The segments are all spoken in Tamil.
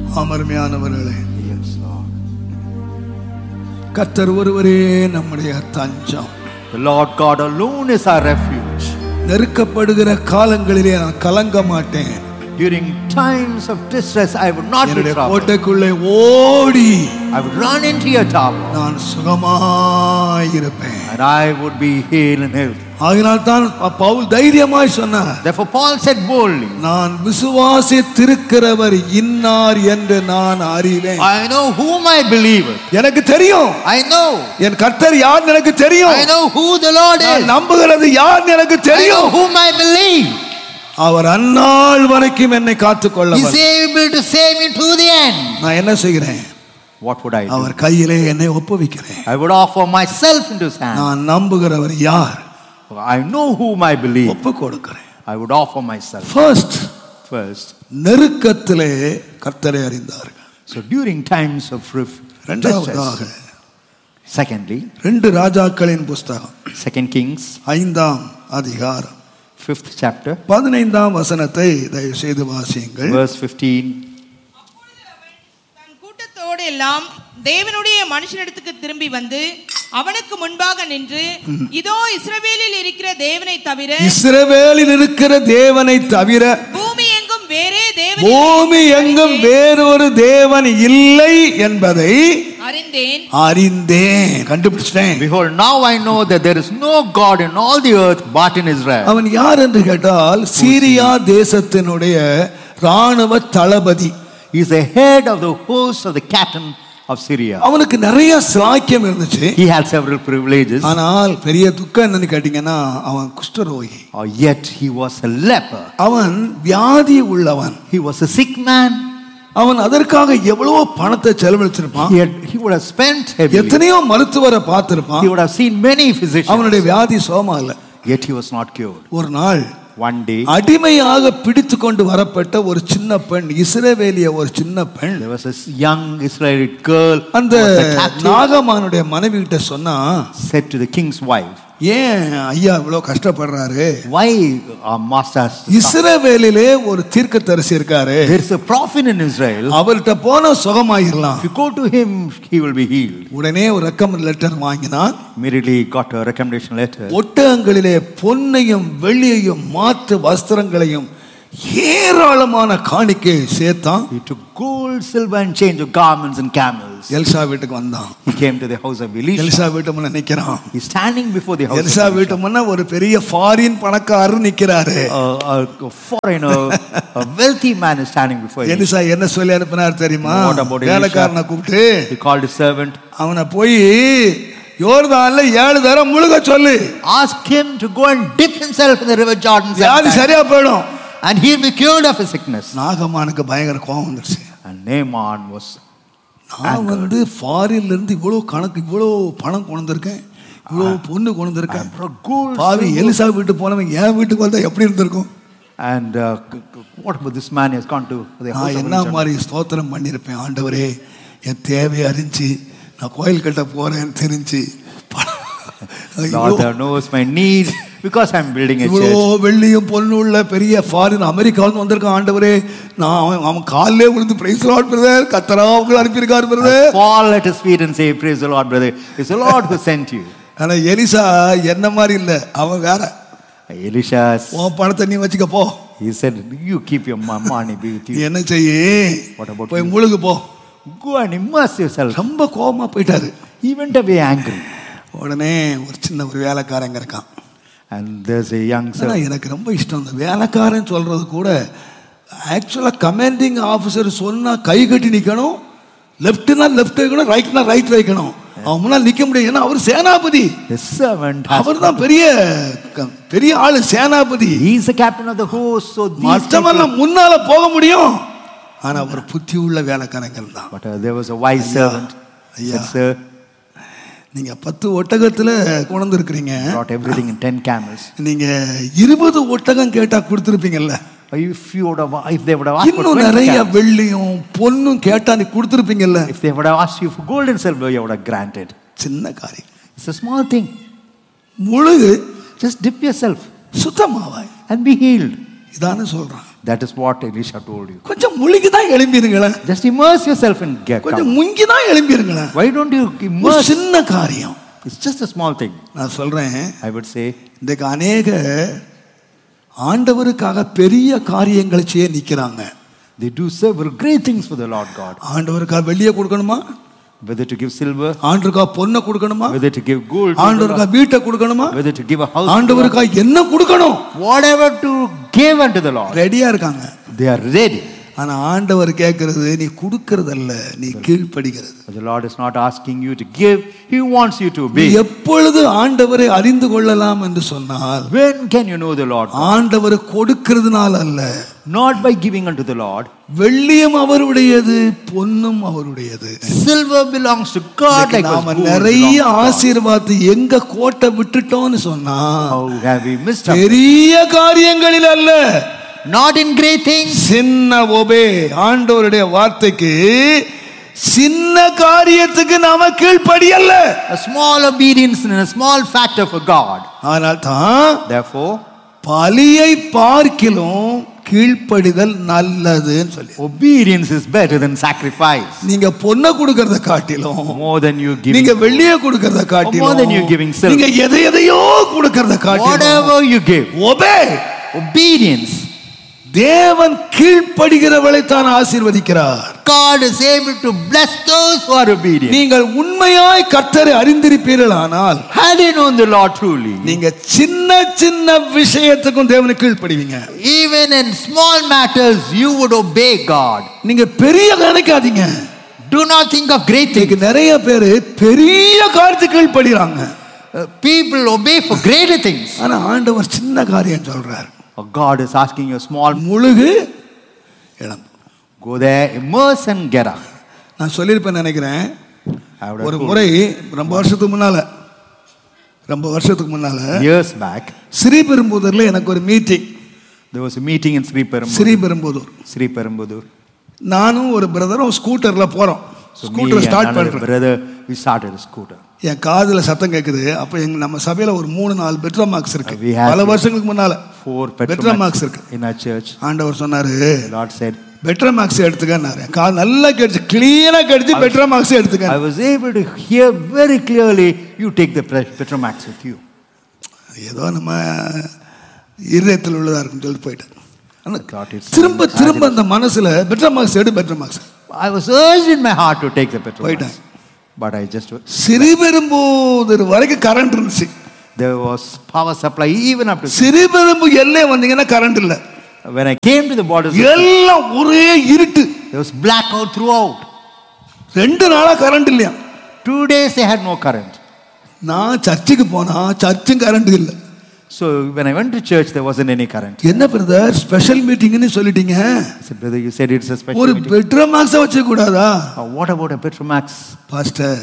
அமர்மையானவர்களே Yes, Lord. கத்தர் ஒருவரே நம்முடைய தஞ்சம் The Lord God alone is our refuge. நெருக்கப்படுகிற காலங்களிலே நான் கலங்க மாட்டேன் During times of distress, I would not be என்னுடைய troubled. கோட்டைக்குள்ளே ஓடி I would run into your tower, நான் சுகமாயிருப்பேன் and I would be healed and healthy. ஆகினால் தான் பவுல் தைரியமாய் சொன்னார் Therefore, Paul said boldly, நான் விசுவாசித்திருக்கிறவர் இன்னார் என்று நான் அறிவேன் I know whom I believe. எனக்கு தெரியும் I know. என் கர்த்தர் யார் எனக்கு தெரியும் I know who the Lord நான் is. நம்புகிறது யார் எனக்கு I know தெரியும் whom I believe. அவர் அந்நாள் வரைக்கும் என்னை காத்துக்கொள்ள He's able to save me to the end. நான் என்ன செய்கிறேன் What would I do? அவர் கையிலே என்னை ஒப்புவிக்கிறேன் I would offer myself into his hand. நான் நம்புகிறவர் யார் I know whom I believe. ஒப்பு கொடுக்கிறேன் I would offer myself first first. நெருக்கத்திலே கர்த்தரை அறிந்தார்கள் So during times of ref- இரண்டாவதாக distress. Secondly, ரெண்டு ராஜாக்களின் புஸ்தகம் Second Kings, ஐந்தாம் அதிகாரம் fifth chapter, பதினைந்தாம் வசனத்தை தயவு செய்து வாசியுங்கள் verse 15. தன் கூட்டத்தோடு எல்லாம் தேவனுடைய மனுஷனிடத்துக்கு திரும்பி வந்து அவனுக்கு முன்பாக நின்று இதோ இஸ்ரவேலில் இருக்கிற தேவனை தவிர இஸ்ரவேலில் இருக்கிற தேவனை தவிர பூமி எங்கும் வேறே தேவன் பூமி எங்கும் வேறொரு தேவன் இல்லை என்பதை அறிந்தேன் அறிந்தேன் கண்டுபிடிச்சிட்டேன் Behold, now I know that there is no God in all the earth but in Israel. அவன் யார் என்று கேட்டால் சீரியா தேசத்தினுடைய ராணுவ தளபதி He is the head of the host of the captain of Syria. அவனுக்கு நிறைய சிலாக்கியம் இருந்துச்சு He had several privileges, ஆனால் பெரிய துக்கம் என்னன்னு கேட்டீங்கன்னா அவன் குஷ்டரோகி or yet he was a leper. அவன் வியாதி உள்ளவன் He was a sick man. அவன் அதற்காக எவ்வளவோ பணத்தை செலவழிச்சிருப்பான் He, had, he would have spent heavily. எத்தனையோ மருத்துவரை பார்த்திருப்பான் He would have seen many physicians. அவனுடைய வியாதி சோமா இல்ல Yet he was not cured. ஒரு நாள் One day, அடிமையாக பிடித்து கொண்டு வரப்பட்ட ஒரு சின்ன பெண் இஸ்ரவேலிய ஒரு சின்ன பெண் there was a young Israelite girl who அந்த was a captive, நாகமானுடைய மனைவி கிட்ட சொன்னா said to the king's wife, ஏன் ஐயா இவ்வளவு கஷ்டப்படுறாரு Why our master has to suffer? இஸ்ரவேலிலே ஒரு தீர்க்கதரிசி இருக்காரு There is a prophet in Israel. அவர்கிட்ட போன சுகமாயிரலாம் If you go to him, he will be healed. உடனே ஒரு ரெக்கமெண்ட் லெட்டர் வாங்கினான் Immediately got a recommendation letter. ஒட்டகங்களிலே பொன்னையும் வெள்ளியையும் மாற்று வஸ்திரங்களையும் ஏராளமான காணிக்கை சேர்த்தான் He took gold, silver, and change of garments and camels. Elisha வீட்டுக்கு வந்தான் He came to the house of Elisha. Elisha வீட்டு முன்ன நிக்கிறான் He's standing before the house Elisha of வீட்டு Elisha. முன்ன ஒரு பெரிய ஃபாரின் பணக்காரர் நிக்கிறாரு A, a, a foreigner, a wealthy man is standing before Elisha. Elisha என்ன சொல்லி அனுப்பினார் தெரியுமா What about Elisha? வேலைக்காரனை கூப்பிட்டு He called his servant, அவனை போய் யோர்தான்ல ஏழு தரம் முழுக சொல்லு ask him to go and dip himself in the river Jordan seven வியாதி times, சரியா போயிடும் and he'll be cured of his sickness. நாகமானுக்கு பயங்கர கோபம் வந்துருச்சு And Naaman was நான் வந்து ஃபாரின்ல இருந்து இவ்வளவு கணக்கு இவ்வளவு பணம் கொண்டு வந்திருக்கேன் இவ்வளவு பொண்ணு கொண்டு வந்திருக்கேன் brought gold, பாவி silver, எலிசா வீட்டு போனவன் என் வீட்டுக்கு வந்தா எப்படி இருந்திருக்கும் and uh, c- c- what about this man? He has gone to the house நான் of என்ன Elisha. மாதிரி ஸ்தோத்திரம் பண்ணியிருப்பேன் ஆண்டவரே என் தேவையை அறிஞ்சு நான் கோயில் கட்ட போறேன்னு தெரிஞ்சு Lord, thou knows my need because I'm building a இவ்வளோ church. வெள்ளியும் பொண்ணு உள்ள பெரிய ஃபாரின் அமெரிக்காவுக்கு வந்திருக்கான் ஆண்டவரே நான் அவன் அவன் காலிலே விழுந்து பிரைஸ் லாட் பிரதர் கத்தரா உங்களை அனுப்பியிருக்காரு brother Fall at his feet and say, Praise the Lord, brother. It's the Lord who sent you. ஆனா எலிசா என்ன மாதிரி இல்ல அவன் வேற Elisha, உன் பணத்தை நீ வச்சுக்க போ he said, You keep your mo- money be with நீ you. என்ன செய்ய What about போய் you? முழுகு போ Go and immerse yourself. ரொம்ப கோபமா போயிட்டாரு He went away angry. உடனே ஒரு சின்ன ஒரு வேலைக்காரங்க இருக்கான் And there's a young ஆனா servant. எனக்கு ரொம்ப இஷ்டம் அந்த வேலைக்காரன் சொல்றது கூட ஆக்சுவலா கமாண்டிங் ஆஃபீஸர் சொன்னா கை கட்டி நிக்கணும் லெஃப்ட்னா லெஃப்ட் வைக்கணும் ரைட்னா ரைட் வைக்கணும் அவன் முன்னால் நிக்க முடியும் ஏன்னா அவர் சேனாபதி The servant has. அவர் தான் பெரிய க- பெரிய ஆளு சேனாபதி He's the captain of the host. So these people, மற்றவெல்லாம் முன்னால போக முடியும் ஆனா ஒரு புத்தி உள்ள வேலைக்காரங்கள் தான் But uh, there was a wise ஐயா, servant. He ஐயா. said, Sir, நீங்க பத்து ஒட்டகத்துல கொண்டு இருக்கிறீங்க brought everything in 10 camels. நீங்க இருபது ஒட்டகம் கேட்டா கொடுத்துருப்பீங்கல்ல If you would have, if they would have asked for இன்னும் 20 நிறைய camels, வெள்ளியும் பொண்ணும் கேட்டா நீ கொடுத்துருப்பீங்கல்ல if they would have asked you for gold and silver, you would have granted. சின்ன காரியம் It's a small thing. முழுகு Just dip yourself சுத்தமாவாய் and be healed. இதானே சொல்றான் That is what Elisha told you. கொஞ்சம் முழுகி தான் எழும்பிருங்களேன் Just immerse yourself in get கொஞ்சம் முங்கி தான் எழும்பிருங்களேன் Why don't you ஒரு immerse? சின்ன காரியம் It's just a small thing. நான் சொல்றேன் I would say இன்றைக்கு அநேக ஆண்டவருக்காக பெரிய காரியங்களை செய்ய நிக்கிறாங்க they do several great things for the Lord God. ஆண்டவருக்காக வெள்ளியை கொடுக்கணுமா Whether to give silver, ஆண்டவருக்காக பொண்ணை கொடுக்கணுமா whether to give gold, to the ஆண்டவருக்காக வீட்டை கொடுக்கணுமா Lord, whether to give a house, to the Lord, ஆண்டவருக்காக என்ன கொடுக்கணும் whatever to give unto the Lord. ரெடியா இருக்காங்க They are ready. ஆனா ஆண்டவர் கேட்கறது நீ கொடுக்கறதல்ல நீ கீழ்ப்படிக்கிறது But the Lord is not asking you to give, He wants you to நீ obey. எப்பொழுது ஆண்டவரை அறிந்து கொள்ளலாம் என்று சொன்னால் When can you know the Lord? God? ஆண்டவர் கொடுக்கிறதுனால அல்ல Not by giving unto the Lord. வெள்ளியும் அவருடையது பொன்னும் அவருடையது Silver belongs to God like நாம gold நிறைய belongs to God. ஆசீர்வாதத்தை எங்க கோட்டை விட்டுட்டோம்னு சொன்னா How have we missed out? பெரிய காரியங்களில் அல்ல Not in great things. சின்ன ஒபே ஆண்டவருடைய வார்த்தைக்கு சின்ன காரியத்துக்கு நாம கீழ்ப்படியல்ல A small obedience and a small factor for God. ஆனால் தான் Therefore, பலியை பார்க்கிலும் கீழ்ப்படிதல் நல்லதுன்னு சொல்லி obedience is better than sacrifice. நீங்க பொண்ணை கொடுக்கறத காட்டிலும் More than you நீங்க give. வெள்ளிய கொடுக்கறத More than you giving காட்டிலும் silver. நீங்க எதை எதையோ கொடுக்கறத காட்டிலும் Whatever you give. Obey Obedience. தேவன் கீழ்ப்படுகிறவளை தான் ஆசீர்வதிக்கிறார் God is able to bless those who are obedient. நீங்கள் உண்மையாய் கர்த்தரை அறிந்திருப்பீர்கள் ஆனால் Had you known the Lord truly, நீங்க சின்ன சின்ன விஷயத்துக்கும் தேவனுக்கு கீழ்ப்படிவீங்க even in small matters, you would obey God. நீங்க பெரிய நினைக்காதீங்க Do not think of great இன்னைக்கு things. நிறைய பேரு பெரிய காரியத்துக்கு கீழ்ப்படுகிறாங்க Uh, people obey for greater things. ஆனா ஆண்டவர் சின்ன காரியம் சொல்றார் Uh, God is asking you a small, முழுகு இடம் go there, immerse and get out. நான் சொல்லியிருப்பேன் நினைக்கிறேன் I would have ஒரு told முறை ரொம்ப வருஷத்துக்கு முன்னால ரொம்ப வருஷத்துக்கு முன்னால years back, ஸ்ரீபெரும்புதூர்ல எனக்கு ஒரு meeting there was a meeting in Sri Perumbudur. Sriperumbudur Sri Perumbudur. நானும் ஒரு பிரதரும் ஸ்கூட்டர்ல போறோம் So me scooter and start another பண்றேன் brother, we started a scooter. என் காதுல சத்தம் கேக்குது அப்ப எங்க நம்ம சபையில ஒரு மூணு நாலு பெட்ரோல் மார்க்ஸ் இருக்கு We have பல வருஷங்களுக்கு முன்னால Four பெட்ரோல் petrol மார்க்ஸ் இருக்கு in our church. ஆண்டவர் சொன்னாரு The Lord said, petrol marks எடுத்துக்கன்னாரு காது நல்லா கேட்டுச்சு கிளீனா கேட்டுச்சு பெட்ரோல் மார்க்ஸ் எடுத்துக்க I was able to hear very clearly, you take the Pe- Petromax with you. ஏதோ நம்ம இருதயத்தில் உள்ளதா இருக்குன்னு சொல்லிட்டு போயிட்டேன் ஆனா God is திரும்ப திரும்ப அந்த மனசுல பெட்ரோல் மார்க்ஸ் எடு Petromax I was urged in my heart to take the Petromax. போயிட்டேன். But I just, சிறுபெரும்போதர் வரைக்கும் கரண்ட் இருந்துச்சு there was power supply even up to. சிறுபெரும்பு எல்லை வந்தீங்கன்னா கரண்ட் இல்ல When I came to the borders, of- எல்லாம் ஒரே இருட்டு there was blackout throughout. ரெண்டு நாளா கரண்ட் இல்லையா Two days they had no current. நான் சர்ச்சுக்கு போனா சர்ச்சும் கரண்ட் இல்ல So when I went to church, there wasn't any current. என்ன பிரதர் ஸ்பெஷல் மீட்டிங்னு சொல்லிட்டீங்க I said, brother, you said it's a special ஒரு meeting. பெட்ரோல் மார்க்ஸ வச்ச கூடாதா Uh, what about a Petromax? Pastor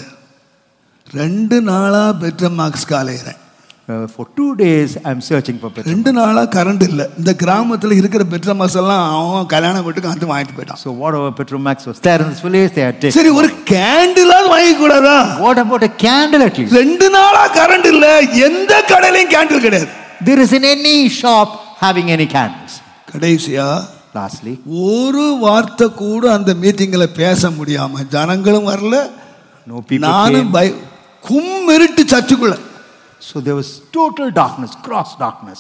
ரெண்டு நாளா பெட்ரோல் மார்க்ஸ் காலையிறேன் Uh, for two days, I'm searching for Petromax. ரெண்டு நாளா கரண்ட் இல்ல இந்த கிராமத்துல இருக்கிற பெட்ரோல் மார்க்ஸ் எல்லாம் அவன் கல்யாணம் வீட்டுக்கு வந்து வாங்கிட்டு போயிட்டான் So whatever Petromax was there in this village, they had taken. சரி ஒரு கேண்டிலாவது வாங்கி கூடாதா What about a candle at least? ரெண்டு நாளா கரண்ட் இல்ல எந்த கடையிலையும் கேண்டில் கிடையாது There isn't any shop having any candles. கடைசியா Lastly, ஒரு வார்த்தை கூட அந்த மீட்டிங்ல பேச முடியாம ஜனங்களும் வரல no people நானும் came. பய கும்மிருட்டு சர்ச்சுக்குள்ள So there was total darkness, gross darkness.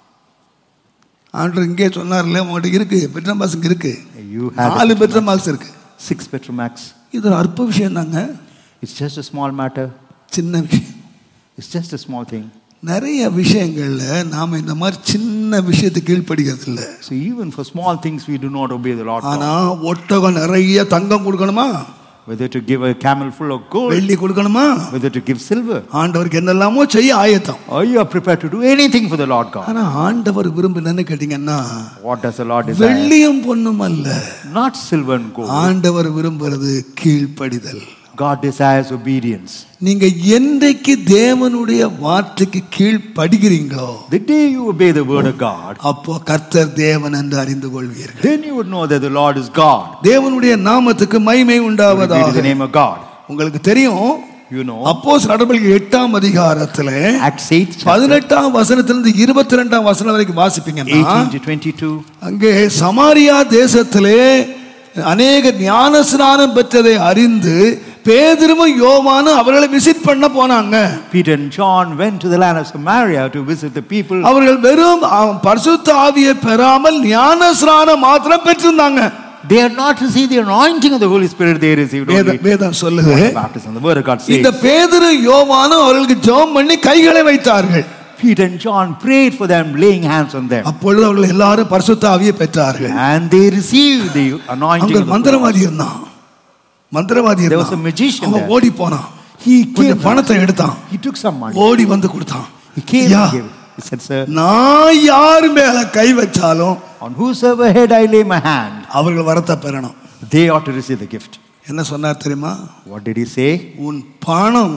ஆண்டவர் இங்கே சொன்னார்ல உங்கள்கிட்ட இருக்கு பெட்ரோல் மார்க்ஸ் இங்க இருக்கு You had a நாலு Petromax. பெட்ரோல் மார்க்ஸ் இருக்கு Six Petromax. இது ஒரு அற்ப விஷயம் தாங்க It's just a small matter. சின்ன விஷயம் It's just a small thing. நிறைய விஷயங்கள்ல நாம இந்த மாதிரி சின்ன விஷயத்துக்கு கீழ்ப்படுகிறது இல்ல So even for small things, we do not obey the Lord. God. ஆனா ஒட்டகம் நிறைய தங்கம் கொடுக்கணுமா Whether to give a camel full of gold, வெள்ளி கொடுக்கணுமா whether to give silver. ஆண்டவருக்கு என்னெல்லாமோ செய்ய ஆயத்தம் Or you are prepared to do anything for the Lord God. ஆனா ஆண்டவர் விரும்புன்னு கேட்டீங்கன்னா What does the Lord desire? வெள்ளியும் பொண்ணும் அல்ல Not silver and gold. ஆண்டவர் விரும்புறது கீழ்ப்படிதல் God desires obedience. நீங்க என்றைக்கு தேவனுடைய வார்த்தைக்கு கீழ்ப்படுகிறீங்களோ The day you obey the word of God, அப்போ கர்த்தர் தேவன் என்று அறிந்து கொள்வீர்கள் then you would know that the Lord is God. தேவனுடைய நாமத்துக்கு மகிமை Glory be to the உண்டாவதாக name of God. உங்களுக்கு தெரியும் You know. அப்போஸ் நடவடிக்கை எட்டாம் அதிகாரத்துல Acts 8, chapter பதினெட்டாம் வசனத்திலிருந்து இருபத்தி ரெண்டாம் வசனம் வரைக்கும் வாசிப்பீங்கன்னா 18 to 22. அங்கே சமாரியா தேசத்திலே அநேக ஞான ஸ்நானம் பெற்றதை அறிந்து பேதிருமும் யோவானும் அவர்களை விசிட் பண்ண போனாங்க Peter and John went to the land of Samaria to visit the people. அவர்கள் வெறும் அவன் பரிசுத்த ஆவியை பெறாமல் ஞான ஸ்நானம் மாத்திரம் பெற்றிருந்தாங்க They had not received the anointing of the Holy Spirit, they received வேத- only வேதம் சொல்லுது baptism. The word of God இந்த says. பேதுரு யோவானும் அவர்களுக்கு ஜெபம் பண்ணி கைகளை வைத்தார்கள் Peter and John prayed for them, laying hands on them. அப்பொழுது அவர்கள் எல்லாரும் பரிசுத்த ஆவியை பெற்றார்கள் And they received the anointing அங்க of the Holy மந்திரவாதி இருந்தான் மந்திரவாதி There was a இருந்தான் magician அவன் there. ஓடி போனான் He கொஞ்சம் came, பணத்தை எடுத்தான் he took some money. ஓடி வந்து கொடுத்தான் He came ஐயா, and gave it. He said, Sir, நான் யார் மேல கை வச்சாலும் on whosoever head I lay my hand, அவர்கள் வரத்தை பெறணும் they ought to receive the gift. என்ன சொன்னார் தெரியுமா What did he say? உன் பணம்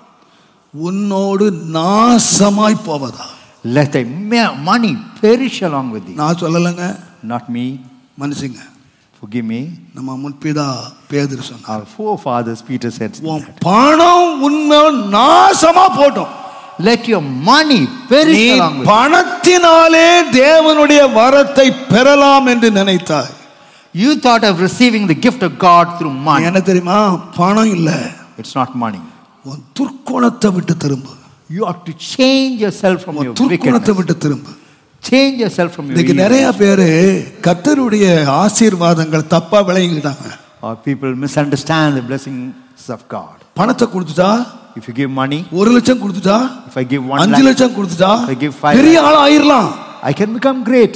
உன்னோடு நாசமாய் போவதா Let thy ma- money perish along with thee. நான் சொல்லலைங்க Not me. மனுஷங்க Forgive me. நம்ம முற்பிதா பேதர் சொன்னார் Our forefathers, Peter said, உன் பணம் உன்னோடு நாசமா போட்டோம் Let your money perish நீ along with thee. பணத்தினாலே தேவனுடைய வரத்தை பெறலாம் என்று நினைத்தாய் You thought of receiving the gift of God through money. என்ன தெரியுமா பணம் இல்ல It's not money. உன் துர்க்குணத்தை விட்டு திரும்பு You ought to change yourself from உன் your துர்க்குணத்தை wickedness. விட்டு திரும்பு Change yourself from your இன்னைக்கு evil. நிறைய பேரு கர்த்தருடைய ஆசீர்வாதங்கள் தப்பா விளங்கிக்கிட்டாங்க Or people misunderstand the blessings of God. பணத்தை கொடுத்துட்டா If you give money, ஒரு லட்சம் கொடுத்துட்டா if I give one அஞ்சு lakh, லட்சம் கொடுத்துட்டா I give five பெரிய ஆள் ஆயிரலாம் I can become great.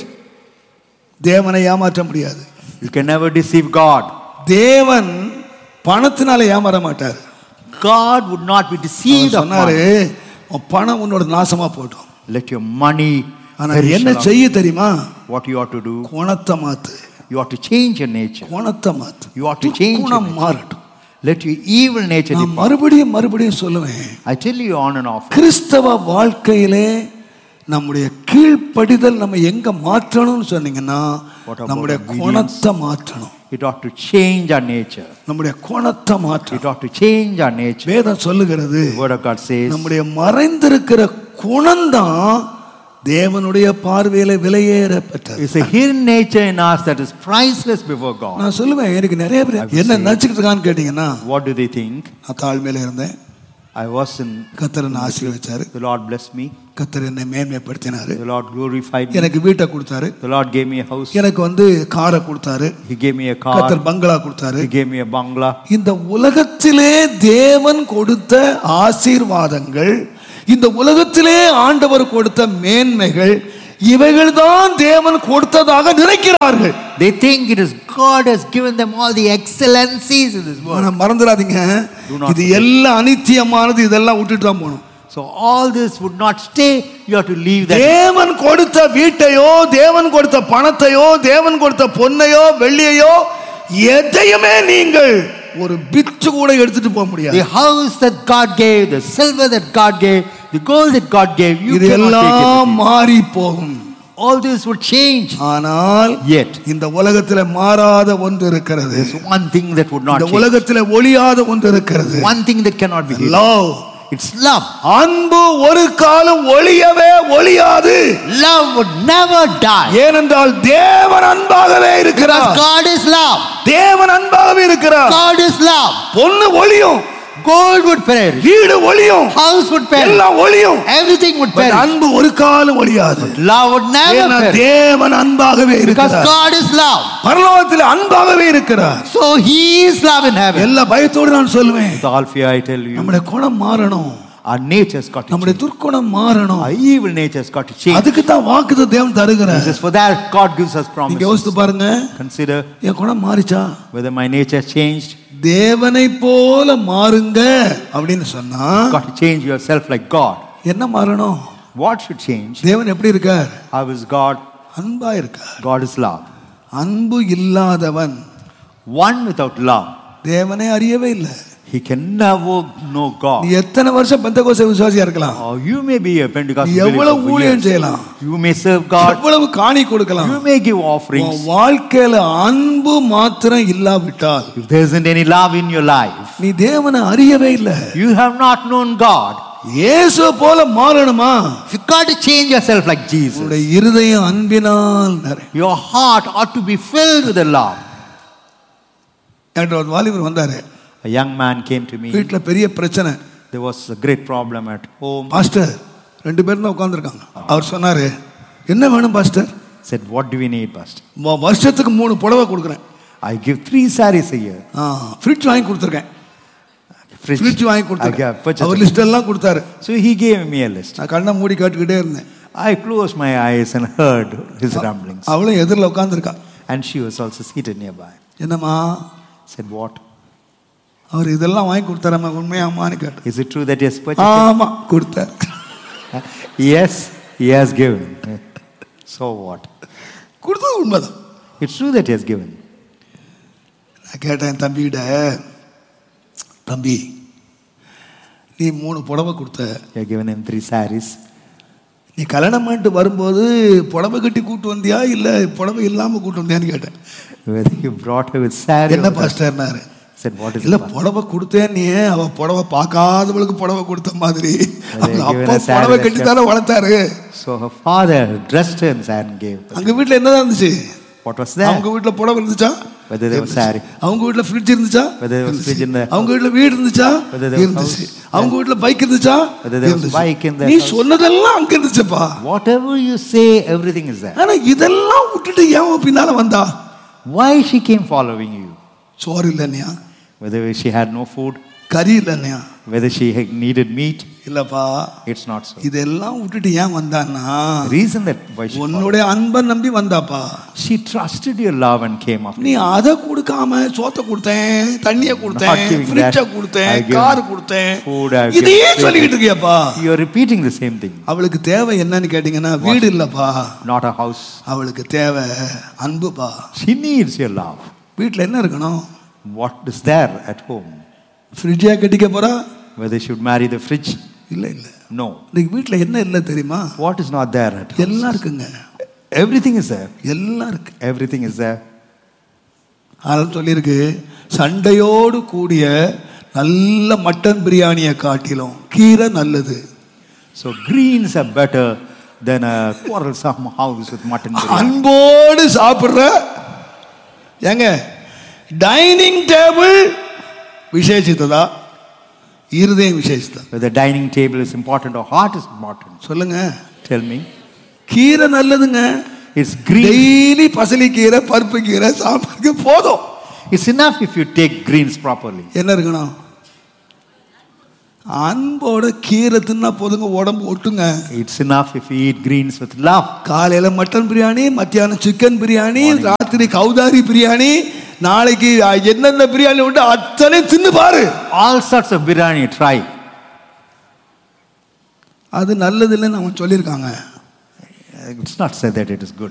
தேவனை ஏமாற்ற முடியாது You can never deceive God. தேவன் பணத்தினால ஏமாற மாட்டார் God would not be deceived our of சொன்னாரு money. உன் பணம் உன்னோட நாசமா போட்டோம் Let your money ஆனா perish என்ன along. செய்ய தெரியுமா What you ought to do, குணத்தை மாத்து you ought to change your nature. குணத்தை மாத்து You ought to change குணம் it. மாறட்டும் Let your evil nature நான் depart. மறுபடியும் மறுபடியும் சொல்லுவேன் I tell you on and off. கிறிஸ்தவ வாழ்க்கையிலே நம்முடைய கீழ்ப்படிதல் நம்ம எங்க மாற்றணும்னு சொன்னீங்கன்னா What about நம்முடைய obedience? குணத்தை மாற்றணும் It ought to change our nature. நம்முடைய குணத்தை It மாற்றணும் ought to change our nature. வேதம் சொல்லுகிறது The word of God says, நம்முடைய மறைந்திருக்கிற குணம்தான் தேவனுடைய பார்வையில விலையேற பெற்றது it's a hidden nature in us that is priceless before God. நான் சொல்லுவேன் எனக்கு நிறைய I பேர் will என்ன say- நினைச்சுக்கிட்டு இருக்கான்னு கேட்டீங்கன்னா What do they think? நான் தாழ்மையில இருந்தேன் I was in, கத்தர் என்னை ஆசீர்வதிச்சாரு the Lord blessed me, கத்தர் என்னை மேன்மைப்படுத்தினாரு the Lord glorified me, எனக்கு வீட்டை கொடுத்தாரு the Lord gave me a house, எனக்கு வந்து காரை கொடுத்தாரு He gave me a car, கத்தர் பங்களா கொடுத்தாரு He gave me a bungalow. இந்த உலகத்திலே தேவன் கொடுத்த ஆசீர்வாதங்கள் இந்த உலகத்திலே ஆண்டவர் கொடுத்த மேன்மைகள் இவைகள்தான் தேவன் கொடுத்ததாக நினைக்கிறார்கள் They think it is God has given them all the excellencies in this world. ஆனா மறந்துடாதீங்க Do not இது forget. எல்லாம் அனித்தியமானது இதெல்லாம் விட்டுட்டு தான் போகணும் So all this would not stay. You have to leave that. தேவன் கொடுத்த வீட்டையோ தேவன் கொடுத்த பணத்தையோ தேவன் கொடுத்த பொன்னையோ வெள்ளியையோ எதையுமே நீங்கள் ஒரு பிச்சு கூட எடுத்துட்டு போக முடியாது The house that God gave, the silver that God gave, the gold that God gave, you இது cannot take it. எல்லாம் with you. மாறி போகும் All this would change. ஆனால் Yet, இந்த உலகத்துல மாறாத ஒன்று இருக்கிறது there's one thing that would not இந்த change. உலகத்துல ஒளியாத ஒன்று இருக்கிறது One thing that cannot be hidden. Love. It's love. அன்பு ஒரு காலம் ஒளியவே ஒளியாது Love would never die. ஏனென்றால் தேவன் அன்பாகவே Because இருக்கிறார் God is love. தேவன் அன்பாகவே இருக்கிறார் God is love. பொண்ணு ஒளியும் Gold would perish. வீடு ஒளியும் House would perish. எல்லாம் ஒளியும் Everything would But perish. அன்பு ஒரு காலம் ஒளியாது Love would never ஏன்னா perish. தேவன் அன்பாகவே Because இருக்கிறார் God is love. பரலோகத்தில் அன்பாகவே இருக்கிறார் So He is love in heaven. எல்லா பயத்தோடு நான் சொல்லுவேன் With all fear, I tell you, நம்முடைய குணம் மாறணும் our nature's got to நம்முடைய change. துர்க்குணம் மாறணும் Our evil nature's got to change. அதுக்கு தான் வாக்குத்த தேவன் தருகிறார் This is for that God gives us நீங்க promises. யோசித்து பாருங்க Consider என் குணம் மாறிச்சா whether my nature changed. தேவனை போல மாறுங்க அப்படின்னு சொன்னா Got to change yourself like God. என்ன மாறணும் What should change? தேவன் எப்படி இருக்கார் How is God? அன்பா இருக்கார் God is love. அன்பு இல்லாதவன் One without love, தேவனை அறியவே இல்லை He can never know நீ God. எத்தனை வருஷம் பெந்தகோச விசுவாசியா இருக்கலாம் Or you may be a Pentecostal நீ believer எவ்வளவு for ஊழியம் years. செய்யலாம் You may serve God. எவ்வளவு காணி கொடுக்கலாம் You may give உன் offerings. வாழ்க்கையில அன்பு மாத்திரம் இல்லாவிட்டால் If there isn't any love in your life, நீ தேவனை அறியவே இல்லை you have not known God. இயேசு போல மாறணுமா You got to change yourself like Jesus. உன்னுடைய இருதயம் அன்பினால் நிறை Your heart ought to be filled with the love. என்கிட்ட ஒரு வாலிபர் வந்தாரு A young man came to me. வீட்டுல பெரிய பிரச்சனை There was a great problem at home. Pastor ரெண்டு பேரும் தான் உட்காந்துருக்காங்க அவர் சொன்னாரு என்ன வேணும் pastor Said, What do we need, Pastor? வ- வருஷத்துக்கு மூணு புடவை கொடுக்குறேன் I give three saris a year. Fridge வாங்கி கொடுத்துருக்கேன் Fridge. ஃப்ரிட்ஜ் வாங்கி I got கொடுத்துருக்கேன் purchased அவர் it. லிஸ்ட் எல்லாம் கொடுத்தாரு So he gave me a list. நான் கண்ணை மூடி காட்டுக்கிட்டே இருந்தேன் I closed my eyes and heard his rumblings. அவளும் எதிரில் உட்காந்துருக்கா And she was also seated nearby. என்னம்மா Said, What? அவர் இதெல்லாம் வாங்கி கொடுத்தாரம்மா உண்மையாம்மான்னு கேட்டேன் Is it true that he has purchased? ஆமா கொடுத்தார் it? Yes, he has given. So what? கொடுத்தது உண்மைதான் It's true that he has given. நான் கேட்டேன் தம்பிகிட்ட தம்பி நீ மூணு புடவை கொடுத்த You have given him three saris. நீ கல்யாணம் பண்ணிட்டு வரும்போது புடவை கட்டி கூட்டு வந்தியா இல்லை புடவை இல்லாமல் கூட்டு வந்தியான்னு கேட்டேன் Whether you brought her with sari. என்ன or not. பாஸ்டர்னாரு Said, What is இல்ல it? புடவை கொடுத்தேன் நீ அவ புடவை பார்க்காதவளுக்கு புடவை கொடுத்த மாதிரி அவங்க given அப்பா a saree புடவை that கட்டி she- தானே வளர்த்தாரு So her father dressed her in sari and gave. her. அங்க வீட்டுல என்னதான் இருந்துச்சு What was there? அவங்க வீட்டுல புடவை இருந்துச்சா Whether there was saree. அவங்க வீட்டுல ஃப்ரிட்ஜ் இருந்துச்சா Whether there was இருந்துச்சு. fridge in the அவங்க வீட்டுல வீடு இருந்துச்சா Whether there was இருந்துச்சு house. அவங்க வீட்டுல பைக் இருந்துச்சா Whether there was இருந்துச்சு. bike in the நீ house. சொன்னதெல்லாம் அங்க இருந்துச்சுப்பா Whatever you say, everything is there. ஆனா இதெல்லாம் விட்டுட்டு ஏன் உன் பின்னால வந்தா Why she came following you? சோறு இல்லைன்னையா Whether she had no food, கறி இல்லைன்னையா whether she had needed meat, இல்லப்பா it's not so. இதெல்லாம் விட்டுட்டு ஏன் வந்தான்னா The reason that why she, followed- உன்னுடைய அன்பை நம்பி வந்தாப்பா she trusted your love and came after நீ you. அதை கொடுக்காம சோத்த கொடுத்தேன் தண்ணிய Not கொடுத்தேன் giving ஃப்ரிட்ஜ that. கொடுத்தேன் I give கார் கொடுத்தேன் food, I give இதையே drink. சொல்லிக்கிட்டு இருக்கியாப்பா You are repeating the same thing. அவளுக்கு தேவை என்னன்னு கேட்டீங்கன்னா வீடு இல்லப்பா Not a house. அவளுக்கு தேவை அன்புப்பா She needs your love. வீட்டுல என்ன இருக்கணும் What is there at home? ஃப்ரிட்ஜா கட்டிக்க போறா Whether she would marry the fridge? இல்ல இல்ல No. இன்னைக்கு வீட்டுல என்ன இல்லை தெரியுமா What is not there at home? எல்லாம் இருக்குங்க Everything is there. எல்லாம் இருக்கு Everything is there. அதனால சொல்லியிருக்கு சண்டையோடு கூடிய நல்ல மட்டன் பிரியாணியை காட்டிலும் கீரை நல்லது So greens are better than a quarrelsome house with mutton biryani. அன்போடு சாப்பிடுற ஏங்க டைனிங் டேபிள் விசேஷித்ததா இருதயம் விசேஷித்தா Whether dining table is important or heart is important. சொல்லுங்க Tell me. கீரை நல்லதுங்க It's green. டெய்லி பசலி கீரை பருப்பு கீரை சாப்பாடுக்கு போதும் It's enough if you take greens properly. என்ன இருக்கணும் அன்போட கீரை தின்னா போதுங்க உடம்பு ஒட்டுங்க It's enough if you eat greens with love. காலையில மட்டன் பிரியாணி மத்தியானம் சிக்கன் பிரியாணி ராத்திரி கௌதாரி பிரியாணி நாளைக்கு அஹ், என்னென்ன பிரியாணி உண்டு அத்தனை தின்னு பாரு All sorts of biryani, try. அது நல்லது இல்லைன்னு அவன் சொல்லியிருக்காங்க It's not said that it is good.